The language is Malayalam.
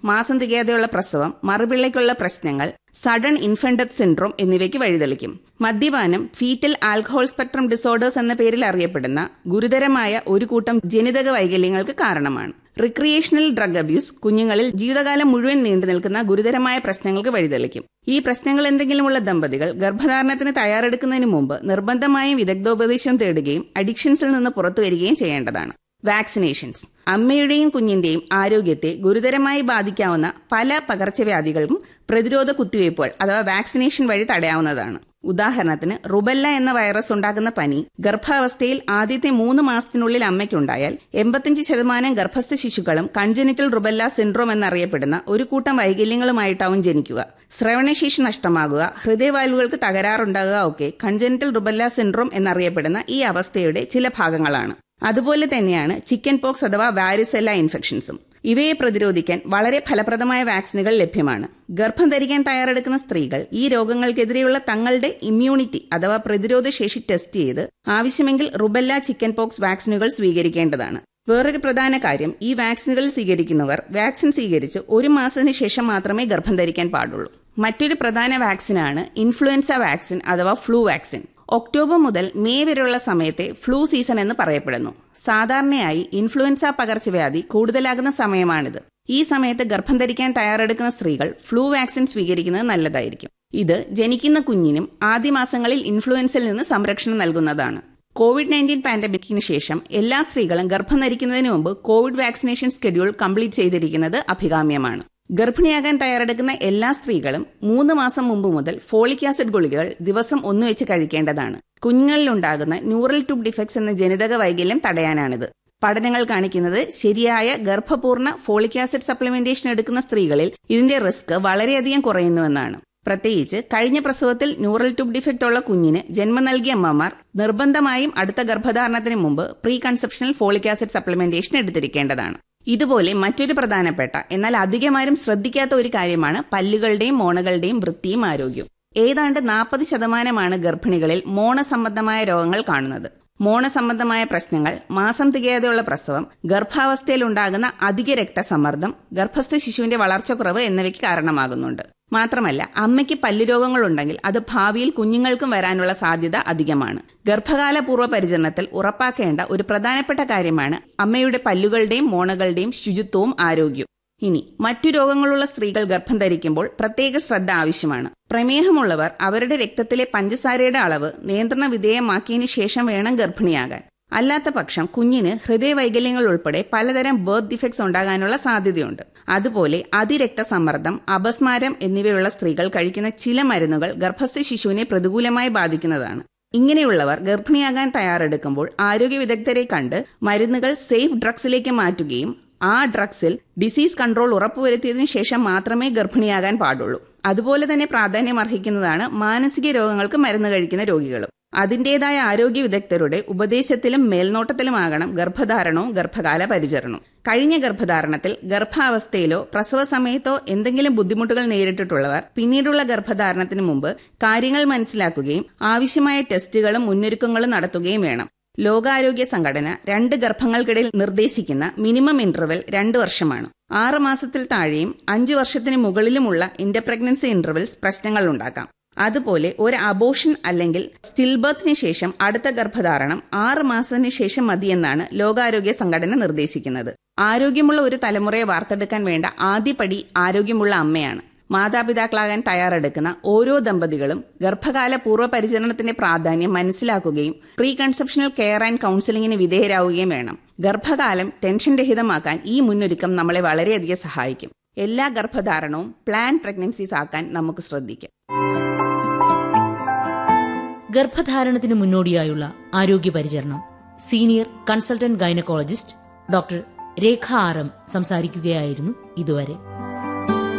മാസം തികയാതെയുള്ള പ്രസവം മറുപിള്ളയ്ക്കുള്ള പ്രശ്നങ്ങൾ സഡൻ ഇൻഫന്റ് ഡെത്ത് സിൻഡ്രോം എന്നിവയ്ക്ക് വഴിതെളിക്കും മദ്യപാനം ഫീറ്റൽ ആൽക്കഹോൾ സ്പെക്ട്രം ഡിസോർഡേഴ്സ് എന്ന പേരിൽ അറിയപ്പെടുന്ന ഗുരുതരമായ ഒരു കൂട്ടം ജനിതക വൈകല്യങ്ങൾക്ക് കാരണമാണ് റിക്രിയേഷണൽ ഡ്രഗ് അബ്യൂസ് കുഞ്ഞുങ്ങളിൽ ജീവിതകാലം മുഴുവൻ നീണ്ടു നിൽക്കുന്ന ഗുരുതരമായ പ്രശ്നങ്ങൾക്ക് വഴിതെളിക്കും ഈ പ്രശ്നങ്ങൾ എന്തെങ്കിലുമുള്ള ദമ്പതികൾ ഗർഭധാരണത്തിന് തയ്യാറെടുക്കുന്നതിന് മുമ്പ് നിർബന്ധമായും വിദഗ്ധോപദേശം തേടുകയും അഡിക്ഷൻസിൽ നിന്ന് പുറത്തു വരികയും ചെയ്യേണ്ടതാണ് വാക്സിനേഷൻസ് അമ്മയുടെയും കുഞ്ഞിന്റെയും ആരോഗ്യത്തെ ഗുരുതരമായി ബാധിക്കാവുന്ന പല പകർച്ചവ്യാധികൾക്കും പ്രതിരോധ കുത്തിവയ്പ്പുകൾ അഥവാ വാക്സിനേഷൻ വഴി തടയാവുന്നതാണ് ഉദാഹരണത്തിന് റുബല്ല എന്ന വൈറസ് ഉണ്ടാക്കുന്ന പനി ഗർഭാവസ്ഥയിൽ ആദ്യത്തെ മൂന്ന് മാസത്തിനുള്ളിൽ അമ്മയ്ക്കുണ്ടായാൽ എൺപത്തിയഞ്ച് ശതമാനം ഗർഭസ്ഥ ശിശുക്കളും കൺജനിറ്റൽ റുബല്ല സിൻഡ്രോം എന്നറിയപ്പെടുന്ന ഒരു കൂട്ടം വൈകല്യങ്ങളുമായിട്ടാവും ജനിക്കുക ശ്രവണശേഷി നഷ്ടമാകുക ഹൃദയവാൽവുകൾക്ക് തകരാറുണ്ടാകുക ഒക്കെ കൺജനിറ്റൽ റുബല്ല സിൻഡ്രോം എന്നറിയപ്പെടുന്ന ഈ അവസ്ഥയുടെ ചില ഭാഗങ്ങളാണ് അതുപോലെ തന്നെയാണ് ചിക്കൻ പോക്സ് അഥവാ വാരിസെല്ല ഇൻഫെക്ഷൻസും ഇവയെ പ്രതിരോധിക്കാൻ വളരെ ഫലപ്രദമായ വാക്സിനുകൾ ലഭ്യമാണ് ഗർഭം ധരിക്കാൻ തയ്യാറെടുക്കുന്ന സ്ത്രീകൾ ഈ രോഗങ്ങൾക്കെതിരെയുള്ള തങ്ങളുടെ ഇമ്മ്യൂണിറ്റി അഥവാ പ്രതിരോധ ശേഷി ടെസ്റ്റ് ചെയ്ത് ആവശ്യമെങ്കിൽ റുബല്ല ചിക്കൻ പോക്സ് വാക്സിനുകൾ സ്വീകരിക്കേണ്ടതാണ് വേറൊരു പ്രധാന കാര്യം ഈ വാക്സിനുകൾ സ്വീകരിക്കുന്നവർ വാക്സിൻ സ്വീകരിച്ച് ഒരു മാസത്തിന് ശേഷം മാത്രമേ ഗർഭം ധരിക്കാൻ പാടുള്ളൂ മറ്റൊരു പ്രധാന വാക്സിനാണ് ഇൻഫ്ലുവൻസ വാക്സിൻ അഥവാ ഫ്ലൂ വാക്സിൻ ഒക്ടോബർ മുതൽ മെയ് വരെയുള്ള സമയത്തെ ഫ്ലൂ സീസൺ എന്ന് പറയപ്പെടുന്നു സാധാരണയായി ഇൻഫ്ലുവൻസ പകർച്ചവ്യാധി കൂടുതലാകുന്ന സമയമാണിത് ഈ സമയത്ത് ഗർഭം ധരിക്കാൻ തയ്യാറെടുക്കുന്ന സ്ത്രീകൾ ഫ്ലൂ വാക്സിൻ സ്വീകരിക്കുന്നത് നല്ലതായിരിക്കും ഇത് ജനിക്കുന്ന കുഞ്ഞിനും ആദ്യ മാസങ്ങളിൽ ഇൻഫ്ലുവൻസിൽ നിന്ന് സംരക്ഷണം നൽകുന്നതാണ് കോവിഡ് നയൻറ്റീൻ പാൻഡമിക്കിന് ശേഷം എല്ലാ സ്ത്രീകളും ഗർഭം ധരിക്കുന്നതിന് മുമ്പ് കോവിഡ് വാക്സിനേഷൻ സ്കെഡ്യൂൾ കംപ്ലീറ്റ് ചെയ്തിരിക്കുന്നത് അഭികാമ്യമാണ് ഗർഭിണിയാകാൻ തയ്യാറെടുക്കുന്ന എല്ലാ സ്ത്രീകളും മൂന്ന് മാസം മുമ്പ് മുതൽ ഫോളിക് ആസിഡ് ഗുളികകൾ ദിവസം ഒന്നുവെച്ച് കഴിക്കേണ്ടതാണ് കുഞ്ഞുങ്ങളിലുണ്ടാകുന്ന ന്യൂറൽ ട്യൂബ് ഡിഫക്ട്സ് എന്ന ജനിതക വൈകല്യം തടയാനാണിത് പഠനങ്ങൾ കാണിക്കുന്നത് ശരിയായ ഗർഭപൂർണ്ണ ഫോളിക് ആസിഡ് സപ്ലിമെന്റേഷൻ എടുക്കുന്ന സ്ത്രീകളിൽ ഇതിന്റെ റിസ്ക് വളരെയധികം കുറയുന്നുവെന്നാണ് പ്രത്യേകിച്ച് കഴിഞ്ഞ പ്രസവത്തിൽ ന്യൂറൽ ട്യൂബ് ഡിഫക്റ്റ് ഉള്ള കുഞ്ഞിന് ജന്മം നൽകിയ അമ്മമാർ നിർബന്ധമായും അടുത്ത ഗർഭധാരണത്തിന് മുമ്പ് pre conceptional folic acid supplementation എടുത്തിരിക്കേണ്ടതാണ് ഇതുപോലെ മറ്റൊരു പ്രധാനപ്പെട്ട എന്നാൽ അധികമാരും ശ്രദ്ധിക്കാത്ത ഒരു കാര്യമാണ് പല്ലുകളുടെയും മോണകളുടെയും വൃത്തിയും ആരോഗ്യവും ഏതാണ്ട് നാൽപ്പത് ശതമാനമാണ് ഗർഭിണികളിൽ മോണ സംബന്ധമായ രോഗങ്ങൾ കാണുന്നത് മോണ സംബന്ധമായ പ്രശ്നങ്ങൾ മാസം തികയാതെയുള്ള പ്രസവം ഗർഭാവസ്ഥയിൽ ഉണ്ടാകുന്ന അധിക രക്തസമ്മർദ്ദം ഗർഭസ്ഥ ശിശുവിന്റെ വളർച്ചക്കുറവ് എന്നിവയ്ക്ക് കാരണമാകുന്നുണ്ട് മാത്രമല്ല അമ്മയ്ക്ക് പല്ലുരോഗങ്ങളുണ്ടെങ്കിൽ അത് ഭാവിയിൽ കുഞ്ഞുങ്ങൾക്കും വരാനുള്ള സാധ്യത അധികമാണ് ഗർഭകാല പൂർവ്വ പരിചരണത്തിൽ ഉറപ്പാക്കേണ്ട ഒരു പ്രധാനപ്പെട്ട കാര്യമാണ് അമ്മയുടെ പല്ലുകളുടെയും മോണകളുടെയും ശുചിത്വവും ആരോഗ്യവും ഇനി മറ്റു രോഗങ്ങളുള്ള സ്ത്രീകൾ ഗർഭം ധരിക്കുമ്പോൾ പ്രത്യേക ശ്രദ്ധ ആവശ്യമാണ് പ്രമേഹമുള്ളവർ അവരുടെ രക്തത്തിലെ പഞ്ചസാരയുടെ അളവ് നിയന്ത്രണ വിധേയമാക്കിയതിനു ശേഷം വേണം ഗർഭിണിയാകാൻ അല്ലാത്ത പക്ഷം കുഞ്ഞിന് ഹൃദയവൈകല്യങ്ങൾ ഉൾപ്പെടെ പലതരം ബർത്ത് ഡിഫക്ട്സ് ഉണ്ടാകാനുള്ള സാധ്യതയുണ്ട് അതുപോലെ അതിരക്തസമ്മർദ്ദം അപസ്മാരം എന്നിവയുള്ള സ്ത്രീകൾ കഴിക്കുന്ന ചില മരുന്നുകൾ ഗർഭസ്ഥ ശിശുവിനെ പ്രതികൂലമായി ബാധിക്കുന്നതാണ് ഇങ്ങനെയുള്ളവർ ഗർഭിണിയാകാൻ തയ്യാറെടുക്കുമ്പോൾ ആരോഗ്യ വിദഗ്ധരെ കണ്ട് മരുന്നുകൾ സേഫ് ഡ്രഗ്സിലേക്ക് മാറ്റുകയും ആ ഡ്രഗ്സിൽ ഡിസീസ് കൺട്രോൾ ഉറപ്പുവരുത്തിയതിനു ശേഷം മാത്രമേ ഗർഭിണിയാകാൻ പാടുള്ളൂ അതുപോലെ തന്നെ പ്രാധാന്യം അർഹിക്കുന്നതാണ് മാനസിക രോഗങ്ങൾക്ക് മരുന്ന് കഴിക്കുന്ന രോഗികളും അതിന്റേതായ ആരോഗ്യ വിദഗ്ധരുടെ ഉപദേശത്തിലും മേൽനോട്ടത്തിലുമാകണം ഗർഭധാരണവും ഗർഭകാല പരിചരണവും കഴിഞ്ഞ ഗർഭധാരണത്തിൽ ഗർഭാവസ്ഥയിലോ പ്രസവ സമയത്തോ എന്തെങ്കിലും ബുദ്ധിമുട്ടുകൾ നേരിട്ടിട്ടുള്ളവർ പിന്നീടുള്ള ഗർഭധാരണത്തിന് മുമ്പ് കാര്യങ്ങൾ മനസ്സിലാക്കുകയും ആവശ്യമായ ടെസ്റ്റുകളും മുന്നൊരുക്കങ്ങളും നടത്തുകയും വേണം ലോകാരോഗ്യ സംഘടന രണ്ട് ഗർഭങ്ങൾക്കിടയിൽ നിർദ്ദേശിക്കുന്ന മിനിമം ഇന്റർവെൽ രണ്ട് വർഷമാണ് ആറ് മാസത്തിൽ താഴെയും അഞ്ചു വർഷത്തിന് മുകളിലുമുള്ള ഇന്റർപ്രഗ്നൻസി ഇന്റർവെൽസ് പ്രശ്നങ്ങൾ ഉണ്ടാക്കാം അതുപോലെ ഒരു അബോഷൻ അല്ലെങ്കിൽ സ്റ്റിൽ ബർത്തിന് ശേഷം അടുത്ത ഗർഭധാരണം ആറ് മാസത്തിന് ശേഷം മതിയെന്നാണ് ലോകാരോഗ്യ സംഘടന നിർദ്ദേശിക്കുന്നത് ആരോഗ്യമുള്ള ഒരു തലമുറയെ വാർത്തെടുക്കാൻ വേണ്ട ആദ്യപടി ആരോഗ്യമുള്ള അമ്മയാണ് മാതാപിതാക്കളാകാൻ തയ്യാറെടുക്കുന്ന ഓരോ ദമ്പതികളും ഗർഭകാല പൂർവ്വ പരിചരണത്തിന്റെ പ്രാധാന്യം മനസ്സിലാക്കുകയും പ്രീ കൺസെപ്ഷണൽ കെയർ ആൻഡ് കൌൺസിലിംഗിന് വിധേയരാവുകയും വേണം ഗർഭകാലം ടെൻഷൻ രഹിതമാക്കാൻ ഈ മുന്നൊരുക്കം നമ്മളെ വളരെയധികം സഹായിക്കും എല്ലാ ഗർഭധാരണവും പ്ലാൻ പ്രഗ്നൻസീസ് ആക്കാൻ നമുക്ക് ശ്രദ്ധിക്കാം ഗർഭധാരണത്തിന് മുന്നോടിയായുള്ള ആരോഗ്യ പരിചരണം senior consultant gynaecologist doctor Rekha R M സംസാരിക്കുകയായിരുന്നു ഇതുവരെ